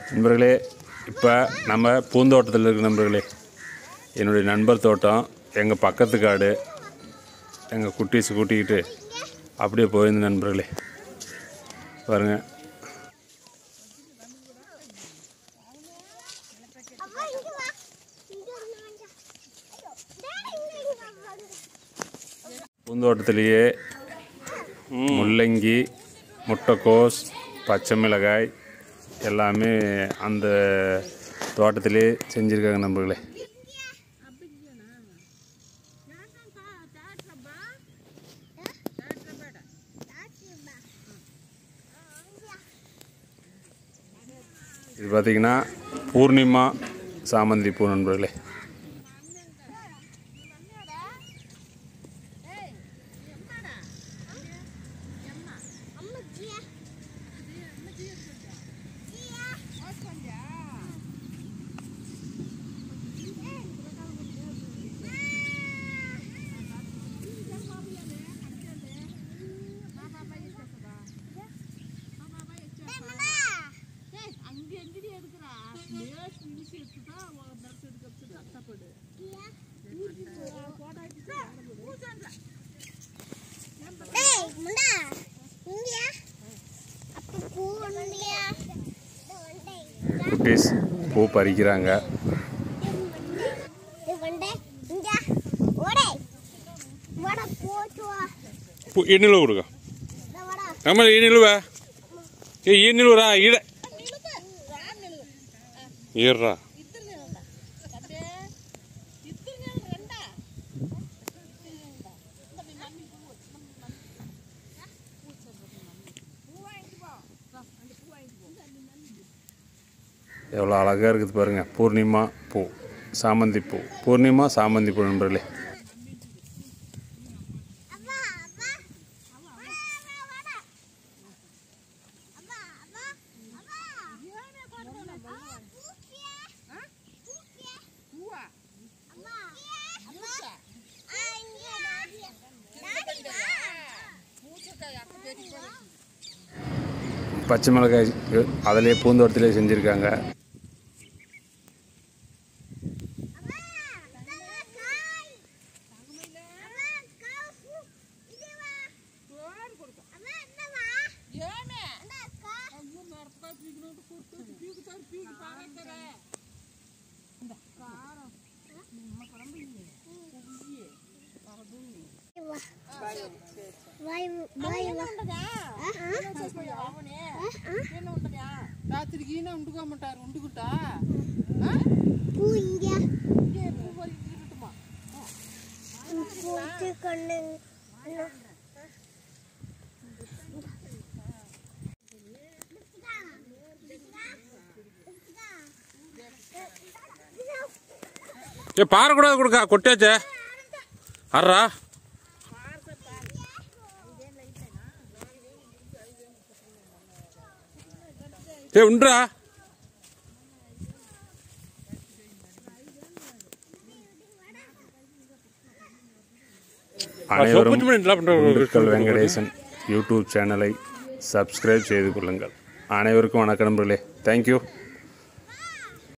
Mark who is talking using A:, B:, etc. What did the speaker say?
A: நண்பர்களே இப்போ நம்ம பூந்தோட்டத்தில் இருக்க நண்பர்களே என்னுடைய நண்பர் தோட்டம் எங்கள் பக்கத்து காடு எங்கள் குட்டீஸ் கூட்டிக்கிட்டு அப்படியே போயிருந்த நண்பர்களே பாருங்க
B: அப்பா இங்க வா இங்க வந்து வாங்க டேடி இங்க இங்க வாங்க
A: பூந்தோட்டத்திலேயே முள்ளங்கி முட்டைக்கோஸ் பச்சை மிளகாய் எல்லாமே அந்த தோட்டத்திலே செஞ்சுருக்காங்க நண்பர்களே இது பார்த்திங்கன்னா பூர்ணிமா சாமந்தி பூ நண்பர்களே
B: அம்மா ஜியா ஏய் முண்டா இங்கயா அப்ப பூ ஒண்ணுலையா
A: குட்டீஸ் பூ பறிக்கிறாங்க
B: வண்டே இங்க ஓடே வட போட்டு வா
A: பூ எண்ணில் கொடுக்க
B: இந்த வடா
A: ஆமாம் ஈனிலுவா ஏ ஈனிலுவரா ஈட ஈர்றா எவ்வளோ அழகாக இருக்குது பாருங்க பூர்ணிமா பூ சாமந்தி பூ பூர்ணிமா சாமந்தி பூ நண்பர்களே
B: அப்பா அப்பா வா வா வடா அப்பா அப்பா அப்பா ஏனே கொண்டு பூக்கியா பூக்கியா பூவா அம்மா அம்மா ஆ இங்க டாடி டாடி வா
A: பச்சை மிளகாய் அதிலே பூந்தோட்டத்திலே செஞ்சுருக்காங்க
B: அப்பா இந்த காய் அப்பா காஃபு இது வா அப்பா இந்த வா ஏமே இந்த கா வாய் வாய்
C: రాత్రికి ఈయన వండుకోమంటారు వండుకుంటా
B: பூ இங்க
C: ఇంకే పువ్వు వరకు తిరుగుతుమా
B: போட்டு கொண்டு
A: ஏ பாறை கூட கொடுக்கா கொட்டியாச்சே அர்றா ஏ உண்டுரா அனைவரும் திண்டுக்கல் வெங்கடேசன் யூடியூப் சேனலை சப்ஸ்கிரைப் செய்து கொள்ளுங்கள் அனைவருக்கும் வணக்கம் நண்பர்களே தேங்க்யூ